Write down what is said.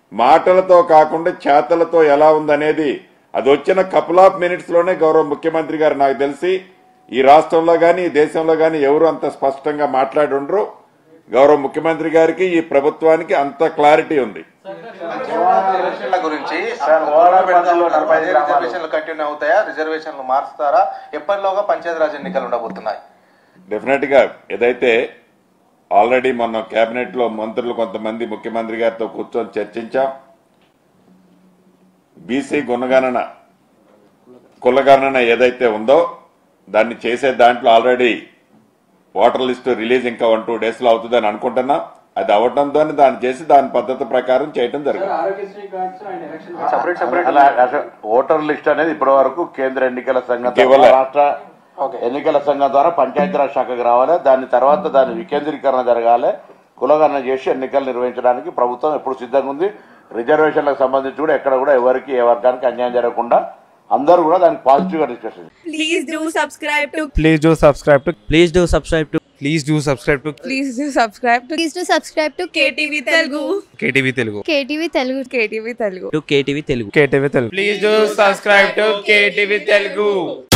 మాటలతో కాకుండా చేతలతో ఎలా ఉందనేది అది వచ్చిన కపుల్ ఆఫ్ మినిట్స్ లోనే గౌరవ ముఖ్యమంత్రి గారు నాకు తెలిసి ఈ రాష్ట్రంలో గాని ఈ దేశంలో గాని ఎవరు అంత స్పష్టంగా మాట్లాడి ఉండరు గౌరవ ముఖ్యమంత్రి గారికి ఈ ప్రభుత్వానికి అంత క్లారిటీ ఉంది రిజర్వేషన్ల గురించి సార్, ఓవరాల్ బడ్జెట్లో నలభై ఐదు అదే గ్రామాలు. రిజర్వేషన్లు కంటిన్యూ అవుతాయా రిజర్వేషన్లు మారుస్తారా ఎప్పటిలోగా పంచాయతీరాజ్ ఎన్నికలు ఉండబోతున్నాయి డెఫినెట్ గా ఏదైతే ఆల్రెడీ మొన్న కేబినెట్ లో మంత్రులు కొంతమంది ముఖ్యమంత్రి గారితో కూర్చొని చర్చించాం బీసీ గుణగణన కులగణన ఏదైతే ఉందో దాన్ని చేసే దాంట్లో ఆల్రెడీ ఓటర్ లిస్టు రిలీజ్ ఇంకా వన్ టూ డేస్ లో అవుతుందని అనుకుంటున్నాం అది అవడంతో దాన్ని చేసి దాని పద్ధతి ప్రకారం చేయడం జరిగింది Aarogyasri cards and election separate separate అలా అసలు ఓటర్ లిస్ట్ అనేది ఇప్పటి వరకు కేంద్ర ఎన్నికల సంఘం కేవలం- ద్వారా, రాష్ట్ర ఎన్నికల సంఘం ద్వారా పంచాయతీరాజ్ శాఖకు రావాలి దాని తర్వాత దాని వికేంద్రీకరణ జరగాలి కులగణన చేసి ఎన్నికలు నిర్వహించడానికి ప్రభుత్వం ఎప్పుడు సిద్ధంగా ఉంది రిజర్వేషన్లకు సంబంధించి కూడా ఎక్కడ కూడా ఎవరికి ఏ వర్గానికి అన్యాయం జరగకుండా అందరూ కూడా దానికి పాజిటివ్ గా discussion Please do subscribe to Please do subscribe to Please do subscribe to please do subscribe to please do subscribe to please to subscribe to KTV Telugu KTV Telugu. KTV Telugu KTV Telugu to KTV Telugu. KTV Telugu. Please do subscribe to KTV Telugu.